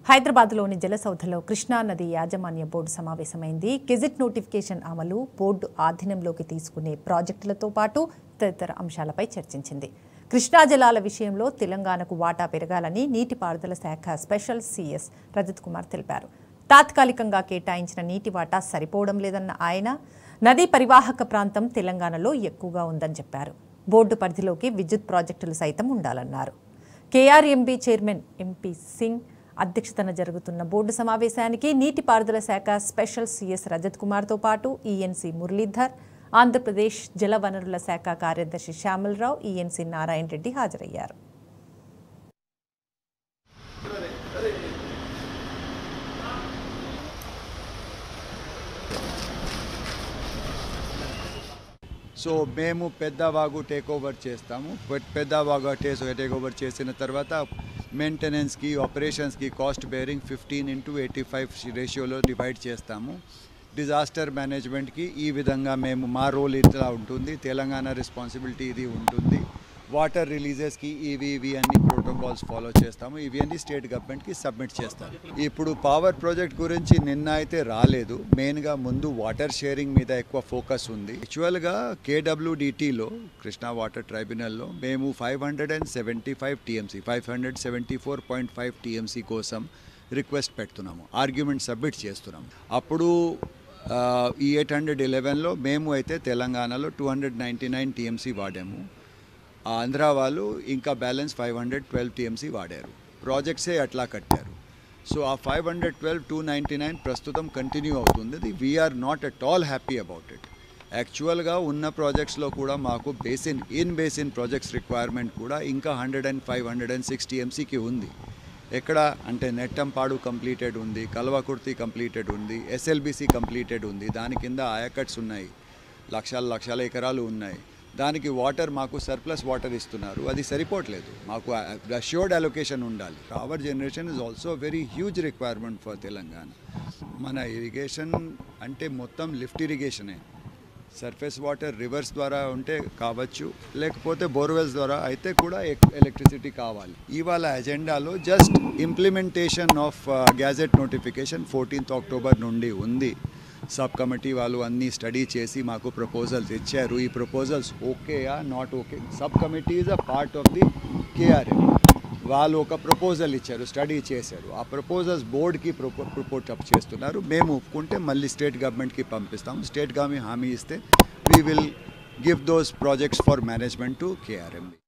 హైదరాబాద్లోని జలసౌధలో కృష్ణా నది యాజమాన్య బోర్డు సమావేశమైంది గెజిట్ నోటిఫికేషన్ అమలు బోర్డు ఆధీనంలోకి తీసుకునే ప్రాజెక్టులతో పాటు తదితర అంశాలపై చర్చించింది కృష్ణా జలాల విషయంలో తెలంగాణకు వాటా పెరగాలని నీటిపారుదల శాఖ స్పెషల్ సీఎస్ రజత్ కుమార్ తెలిపారు తాత్కాలికంగా కేటాయించిన నీటి వాటా సరిపోవడం లేదన్న ఆయన నదీ పరివాహక ప్రాంతం తెలంగాణలో ఎక్కువగా ఉందని చెప్పారు బోర్డు పరిధిలోకి విద్యుత్ ప్రాజెక్టులు సైతం ఉండాలన్నారు కేఆర్ఎంబీ చైర్మన్ ఎంపీ సింగ్ అధ్యక్షతన జరుగుతున్న బోర్డు సమావేశానికి నీటిపారుదల శాఖ స్పెషల్ సీఎస్ రజత్ కుమార్తో పాటు ఈఎన్సీ మురళీధర్ ఆంధ్రప్రదేశ్ జలవనరుల శాఖ కార్యదర్శి శ్యామలరావు ఈఎన్సీ నారాయణ రెడ్డి హాజరయ్యారు సో మేము పెద్దవాగు టేక్ ఓవర్ చేస్తాము పె- పెద్దవాగు టేస్ టేక్ ఓవర్ చేసిన తర్వాత మెయింటెనెన్స్కి ఆపరేషన్స్కి cost bearing fifteen into eighty five రేషియోలో డివైడ్ చేస్తాము డిజాస్టర్ మేనేజ్మెంట్కి ఈ విధంగా మేము మా రోల్ ఇట్లా ఉంటుంది తెలంగాణ రెస్పాన్సిబిలిటీ ఇది ఉంటుంది వాటర్ రిలీజెస్కి ఇవి ఇవి అన్ని ప్రోటోకాల్స్ ఫాలో చేస్తాము ఇవి అన్ని స్టేట్ గవర్నమెంట్కి సబ్మిట్ చేస్తాము ఇప్పుడు పవర్ ప్రాజెక్ట్ గురించి నిన్న అయితే రాలేదు మెయిన్గా ముందు వాటర్ షేరింగ్ మీద ఎక్కువ ఫోకస్ ఉంది యాక్చువల్గా కేడబ్ల్యూడిటీలో కృష్ణా వాటర్ ట్రైబ్యునల్లో మేము five hundred and seventy five TMC five hundred seventy four point five TMC కోసం రిక్వెస్ట్ పెడుతున్నాము ఆర్గ్యుమెంట్ సబ్మిట్ చేస్తున్నాము అప్పుడు ఆ, ఈ ఎయిట్ హండ్రెడ్ ఎలెవెన్లో మేము అయితే తెలంగాణలో two hundred ninety nine TMC వాడాము ఆంధ్ర వాళ్ళు ఇంకా balance five hundred twelve TMC వాడారు ప్రాజెక్ట్సే అట్లా కట్టారు సో ఆ five hundred twelve two ninety nine ప్రస్తుతం కంటిన్యూ అవుతుంది we're not at all happy about it యాక్చువల్గా ఉన్న ప్రాజెక్ట్స్లో కూడా మాకు basin in basin projects requirement కూడా ఇంకా hundred and five hundred and six టీఎంసీకి ఉంది ఎక్కడ అంటే నెట్టంపాడు కంప్లీటెడ్ ఉంది కల్వకుర్తి కంప్లీటెడ్ ఉంది ఎస్ఎల్బిసి కంప్లీటెడ్ ఉంది దాని కింద ఆయకట్స్ ఉన్నాయి లక్షల లక్షల ఎకరాలు ఉన్నాయి దానికి వాటర్ మాకు సర్ప్లస్ వాటర్ ఇస్తున్నారు అది సరిపోవట్లేదు మాకు అష్యూర్డ్ అలొకేషన్ ఉండాలి power generation is also very huge requirement for Telangana మన ఇరిగేషన్ అంటే మొత్తం లిఫ్ట్ ఇరిగేషనే సర్ఫేస్ వాటర్ రివర్స్ ద్వారా ఉంటే కావచ్చు లేకపోతే బోర్వెల్స్ ద్వారా అయితే కూడా ఎలక్ట్రిసిటీ కావాలి ఇవాళ ఎజెండాలో just implementation of gazette notification fourteenth October నుండి ఉంది సబ్ కమిటీ వాళ్ళు అన్నీ స్టడీ చేసి మాకు ప్రపోజల్స్ ఇచ్చారు ఈ ప్రపోజల్స్ ఓకేయా not okay sub committee is a part of the KRM వాళ్ళు ఒక ప్రపోజల్ ఇచ్చారు స్టడీ చేశారు ఆ ప్రపోజల్స్ బోర్డ్కి ప్రపో ప్రపోజ్ అప్ చేస్తున్నారు మేము ఒప్పుకుంటే మళ్ళీ స్టేట్ గవర్నమెంట్కి పంపిస్తాం స్టేట్ గవర్నమెంట్ హామీ ఇస్తే we will give those projects for management to KRM